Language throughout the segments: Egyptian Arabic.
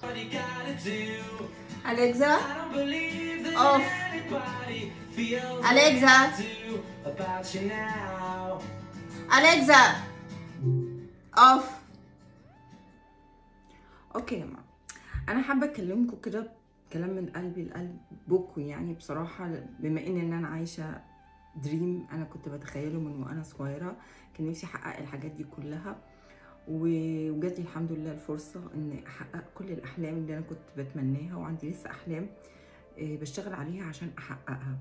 What you gotta do? أليكزا I don't believe that Off. anybody feels Alexa. what I do about you now. أليكزا أوف أوكي يا جماعة أنا حابة أكلمكم كده كلام من قلبي لقلبكم يعني بصراحة بما إن إن أنا عايشة دريم أنا كنت بتخيله من وأنا صغيرة كان نفسي أحقق الحاجات دي كلها و- وجات لي الحمد لله الفرصة إن أحقق كل الأحلام اللي أنا كنت بتمناها وعندي لسه أحلام آه، بشتغل عليها عشان أحققها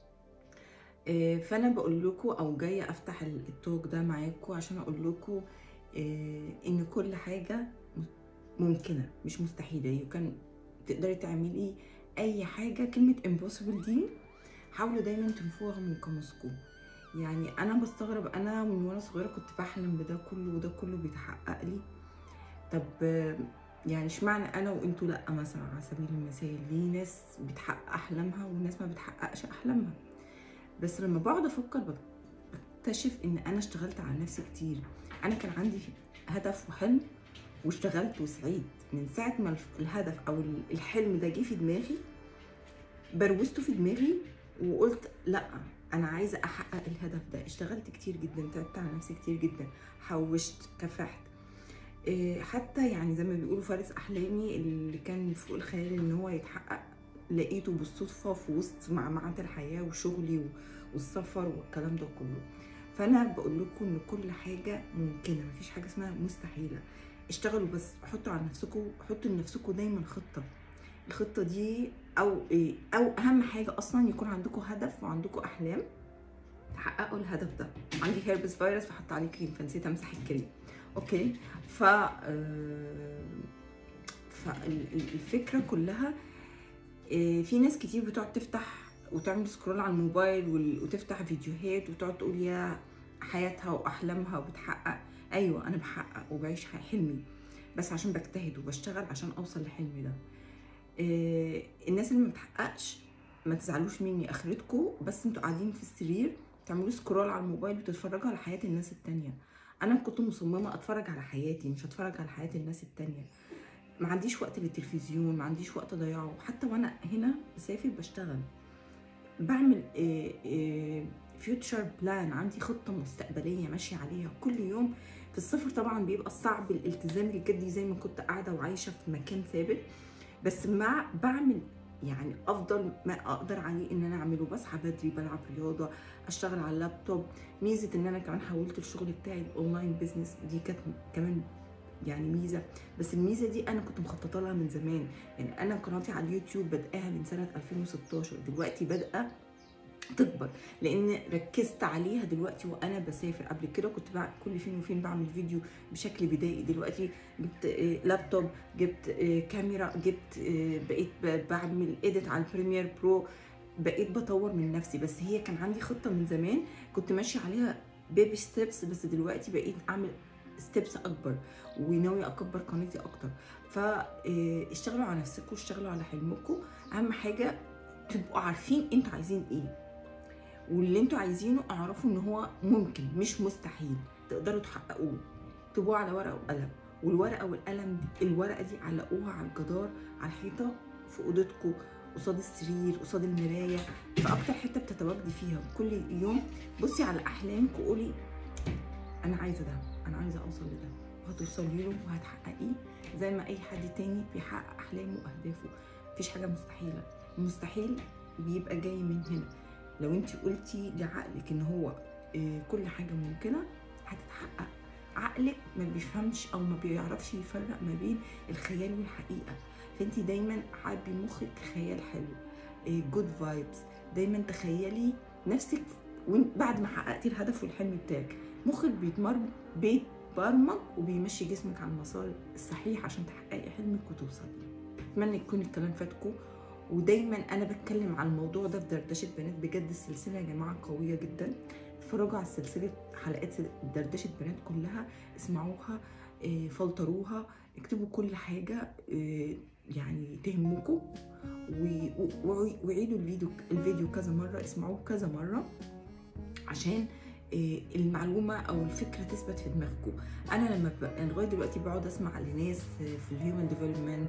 آه، فانا بقول لكم او جايه افتح ال- التوك ده معاكم عشان اقول لكم ان كل حاجه ممكنه مش مستحيله يمكن تقدري تعملي اي حاجه كلمه impossible دي حاولوا دايما تنفوها من قاموسكم يعني انا بستغرب انا من وانا صغيره كنت بحلم بده كله وده كله بيتحقق لي طب آه، يعني اشمعنى انا وانتوا لا مثلا على سبيل المثال ليه ناس بتحقق احلامها وناس ما بتحققش احلامها بس لما بقعد افكر بكتشف ان انا اشتغلت على نفسي كتير انا كان عندي هدف وحلم واشتغلت وسعيد من ساعه ما الف- الهدف او ال- الحلم ده جه في دماغي بروزته في دماغي وقلت لا انا عايزه احقق الهدف ده اشتغلت كتير جدا تعبت على نفسي كتير جدا حوشت كافحت إيه، حتى يعني زي ما بيقولوا فارس احلامي اللي كان فوق الخيال ان هو يتحقق لقيته بالصدفه في وسط معمعة الحياه وشغلي و- والسفر والكلام ده كله فانا بقول لكم ان كل حاجه ممكنه مفيش حاجه اسمها مستحيله اشتغلوا بس حطوا على نفسكم حطوا لنفسكم دايما خطه الخطه دي او إيه او اهم حاجه اصلا يكون عندكم هدف وعندكم احلام تحققوا الهدف ده عندي هيربس فيروس فحط عليه كريم فنسيت امسح الكريم اوكي ف آه، فالفكره كلها آه، في ناس كتير بتقعد تفتح وتعمل سكرول على الموبايل وال- وتفتح فيديوهات وتقعد تقول يا حياتها واحلامها وبتحقق ايوه انا بحقق وبعيش حلمي بس عشان بجتهد وبشتغل عشان اوصل لحلمي ده آه، الناس اللي ما بتحققش ما تزعلوش مني اخرتكم بس انتوا قاعدين في السرير تعملوا سكرول على الموبايل وتتفرجوا على حياه الناس التانية انا كنت مصممه اتفرج على حياتي مش اتفرج على حياه الناس التانية ما عنديش وقت للتلفزيون ما عنديش وقت اضيعه حتى وانا هنا بسافر بشتغل بعمل فيوتشر بلان عندي خطه مستقبليه ماشيه عليها كل يوم في السفر طبعا بيبقى صعب الالتزام الجدي زي ما كنت قاعده وعايشه في مكان ثابت بس مع بعمل يعني افضل ما اقدر عليه ان انا اعمله بصحى بدري بلعب رياضه اشتغل على اللابتوب ميزه ان انا كمان حولت الشغل بتاعي الاونلاين بيزنس دي كانت كمان يعني ميزه بس الميزه دي انا كنت مخططه لها من زمان يعني انا قناتي على اليوتيوب بدأها من سنه 2016 دلوقتي بادئه تكبر لان ركزت عليها دلوقتي وانا بسافر قبل كده كنت بعمل كل فين وفين بعمل فيديو بشكل بدائي دلوقتي جبت آه، لابتوب جبت آه، كاميرا جبت آه، بقيت ب- بعمل اديت على البريمير برو بقيت بطور من نفسي بس هي كان عندي خطه من زمان كنت ماشيه عليها بيبي ستيبس بس دلوقتي بقيت اعمل ستيبس اكبر وناويه اكبر قناتي اكتر فاشتغلوا على نفسكم اشتغلوا على حلمكم اهم حاجه تبقوا عارفين انتوا عايزين ايه واللي انتوا عايزينه اعرفوا ان هو ممكن مش مستحيل تقدروا تحققوه اكتبوه على ورقه وقلم والورقه والقلم دي الورقه دي علقوها على الجدار على الحيطه في اوضتكم قصاد السرير قصاد المرايه في اكتر حته بتتواجدي فيها كل يوم بصي على احلامك وقولي انا عايزه ده انا عايزه اوصل لده وهتوصلي له وهتحققيه زي ما اي حد تاني بيحقق احلامه واهدافه مفيش حاجه مستحيله المستحيل بيبقى جاي من هنا لو انت قلتي لعقلك ان هو آه، كل حاجه ممكنه هتتحقق عقلك ما بيفهمش او ما بيعرفش يفرق ما بين الخيال والحقيقه فانت دايما عبي مخك خيال حلو جود فايبس دايما تخيلي نفسك وإن- بعد ما حققتي الهدف والحلم بتاعك مخك بيتمر بيتبرمج وبيمشي جسمك على المسار الصحيح عشان تحققي حلمك وتوصلي اتمنى يكون الكلام فاتكم ودايما انا بتكلم عن الموضوع ده في دردشه بنات بجد السلسله يا جماعه قويه جدا اتفرجوا على السلسله حلقات دردشه بنات كلها اسمعوها آه، فلتروها اكتبوا كل حاجه آه، يعني تهمكم و- و- وعيدوا الفيديو الفيديو كذا مره اسمعوه كذا مره عشان آه، المعلومه او الفكره تثبت في دماغكم انا لما ب... أنا لغايه دلوقتي بقعد اسمع لناس في الهيومن ديفلوبمنت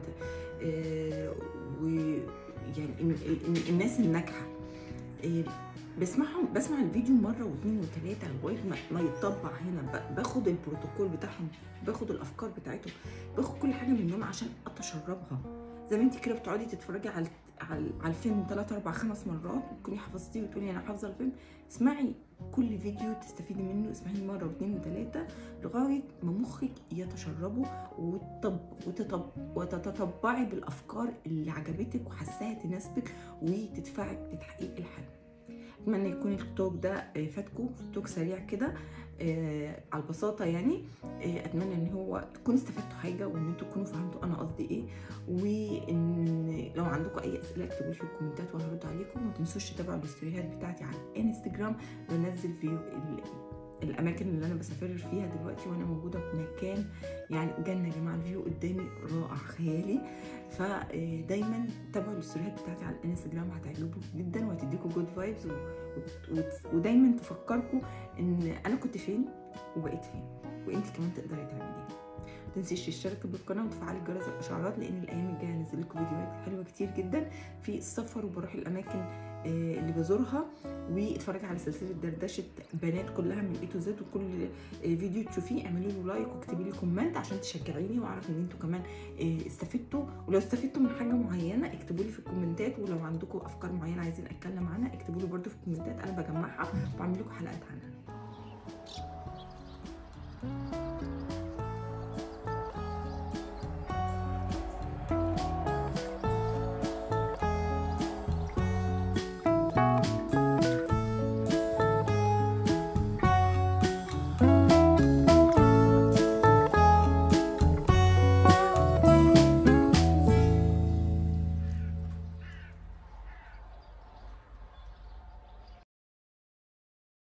ويعني ال- ال- الناس الناجحه آه، بسمعهم بسمع الفيديو مره واثنين وثلاثه لغايه ما, ما يتطبع هنا ب- باخد البروتوكول بتاعهم باخد الافكار بتاعتهم باخد كل حاجه منهم عشان اتشربها زي ما انت كده بتقعدي تتفرجي على على على الفيلم ثلاث اربع خمس مرات تكوني حفظتيه وتقولي انا حافظه الفيلم اسمعي كل فيديو تستفيدي منه اسمعيه مره واثنين وثلاثه لغايه ما مخك يتشربه وتطب وتطب وتتطبعي بالافكار اللي عجبتك وحساها تناسبك وتدفعك لتحقيق الحلم اتمنى يكون التوك ده آه، فاتكم توك سريع كده آه، على البساطه يعني آه، اتمنى ان هو تكونوا استفدتوا حاجه وان انتوا تكونوا فهمتوا انا قصدي ايه وان لو عندكم اي اسئله اكتبوا لي في الكومنتات وانا هرد عليكم وما تنسوش تتابعوا الاستوريات بتاعتي على الانستجرام بنزل فيه ال- الاماكن اللي انا بسافر فيها دلوقتي وانا موجوده في مكان يعني جنه يا جماعه الفيو قدامي رائع خيالي فدايما تابعوا الاستوريات بتاعتي على الانستجرام هتعجبكم جدا وهتديكم جود فايبز ودايما تفكركم ان انا كنت فين وبقيت فين وانت كمان تقدري تعملي ما تنسيش تشتركي بالقناه وتفعلي جرس الاشعارات لان الايام الجايه هنزل لكم فيديوهات حلوه كتير جدا في السفر وبروح الاماكن آه، اللي بزورها واتفرجي على سلسله دردشه بنات كلها من اي تو زد وكل آه، فيديو تشوفيه اعملي له لايك واكتبي لي كومنت عشان تشجعيني واعرف ان انتوا كمان آه، استفدتوا ولو استفدتوا من حاجه معينه اكتبوا لي في الكومنتات ولو عندكم افكار معينه عايزين اتكلم عنها اكتبوا لي برده في الكومنتات انا بجمعها وبعمل لكم حلقات عنها